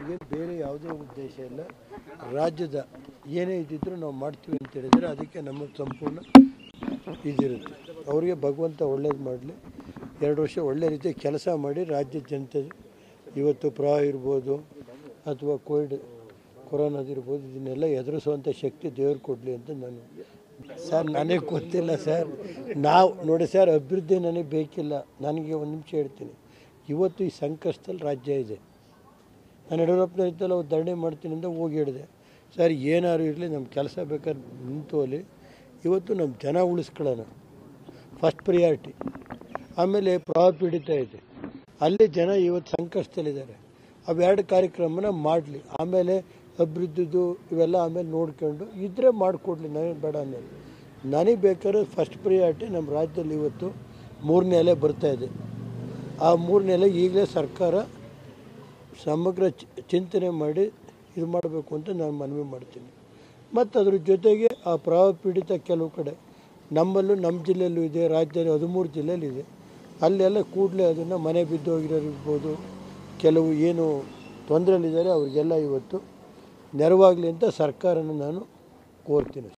ನಮಗೆ ಬೇರೆ ಯಾವುದೇ ಉದ್ದೇಶ ಇಲ್ಲ ರಾಜ್ಯದ ಏನೇ ಇದ್ದಿದ್ರೂ ನಾವು ಮಾಡ್ತೀವಿ ಅಂತ ಹೇಳಿದರೆ ಅದಕ್ಕೆ ನಮ್ಮ ಸಂಪೂರ್ಣ ಇದಿರುತ್ತೆ ಅವರಿಗೆ ಭಗವಂತ ಒಳ್ಳೇದು ಮಾಡಲಿ ಎರಡು ವರ್ಷ ಒಳ್ಳೆ ರೀತಿ ಕೆಲಸ ಮಾಡಿ ರಾಜ್ಯದ ಜನತೆ ಇವತ್ತು ಪ್ರವಾಹ ಇರ್ಬೋದು ಅಥವಾ ಕೋವಿಡ್ ಕೊರೋನಾದಿರ್ಬೋದು ಇದನ್ನೆಲ್ಲ ಎದುರಿಸುವಂಥ ಶಕ್ತಿ ದೇವ್ರು ಕೊಡಲಿ ಅಂತ ನಾನು ಸರ್ ನನಗೆ ಗೊತ್ತಿಲ್ಲ ಸರ್ ನಾವು ನೋಡಿ ಸರ್ ಅಭಿವೃದ್ಧಿ ನನಗೆ ಬೇಕಿಲ್ಲ ನನಗೆ ಒಂದು ನಿಮಿಷ ಹೇಳ್ತೀನಿ ಇವತ್ತು ಈ ಸಂಕಷ್ಟದಲ್ಲಿ ರಾಜ್ಯ ಇದೆ ನಾನು ಯಡಿಯೂರಪ್ಪನ ಇದ್ದಲ್ಲ ಅವ್ರು ಧರಣಿ ಮಾಡ್ತೀನಿ ಅಂತ ಹೋಗಿ ಹೇಳಿದೆ ಸರ್ ಏನಾದ್ರು ಇರಲಿ ನಮ್ಮ ಕೆಲಸ ಬೇಕಾದ್ರೆ ನಿಂತೋಲಿ ಇವತ್ತು ನಮ್ಮ ಜನ ಉಳಿಸ್ಕೊಳ್ಳೋಣ ಫಸ್ಟ್ ಪ್ರಿಯಾರಿಟಿ ಆಮೇಲೆ ಪ್ರವಾಹ ಪೀಡಿತ ಇದೆ ಅಲ್ಲಿ ಜನ ಇವತ್ತು ಸಂಕಷ್ಟದಲ್ಲಿದ್ದಾರೆ ಅವೆರಡು ಕಾರ್ಯಕ್ರಮನ ಮಾಡಲಿ ಆಮೇಲೆ ಅಭಿವೃದ್ಧಿದು ಇವೆಲ್ಲ ಆಮೇಲೆ ನೋಡ್ಕೊಂಡು ಇದ್ದರೆ ಮಾಡಿಕೊಡ್ಲಿ ನನಗೆ ಬೇಡ ಅನ್ನೋದು ನನಗೆ ಬೇಕಾದ್ರೆ ಫಸ್ಟ್ ಪ್ರಿಯಾರಿಟಿ ನಮ್ಮ ರಾಜ್ಯದಲ್ಲಿ ಇವತ್ತು ಮೂರನೇ ಅಲೆ ಬರ್ತಾ ಇದೆ ಆ ಮೂರನೇ ಅಲೆ ಈಗಲೇ ಸರ್ಕಾರ ಸಮಗ್ರ ಚಿ- ಚಿಂತನೆ ಮಾಡಿ ಇದು ಮಾಡಬೇಕು ಅಂತ ನಾನು ಮನವಿ ಮಾಡ್ತೀನಿ ಮತ್ತು ಅದ್ರ ಜೊತೆಗೆ ಆ ಪ್ರವಾಹ ಪೀಡಿತ ಕೆಲವು ಕಡೆ ನಮ್ಮಲ್ಲೂ ನಮ್ಮ ಜಿಲ್ಲೆಯಲ್ಲೂ ಇದೆ ರಾಜ್ಯದಲ್ಲಿ ಹದಿಮೂರು ಜಿಲ್ಲೆಯಲ್ಲಿ ಇದೆ ಅಲ್ಲೆಲ್ಲ ಕೂಡಲೇ ಅದನ್ನು ಮನೆ ಬಿದ್ದು ಹೋಗಿರೋರು ಇರ್ಬೋದು ಕೆಲವು ಏನು ತೊಂದರೆಯಲ್ಲಿದ್ದಾರೆ ಅವರಿಗೆಲ್ಲ ಇವತ್ತು ನೆರವಾಗಲಿ ಅಂತ ಸರ್ಕಾರನ ನಾನು ಕೋರ್ತೀನಿ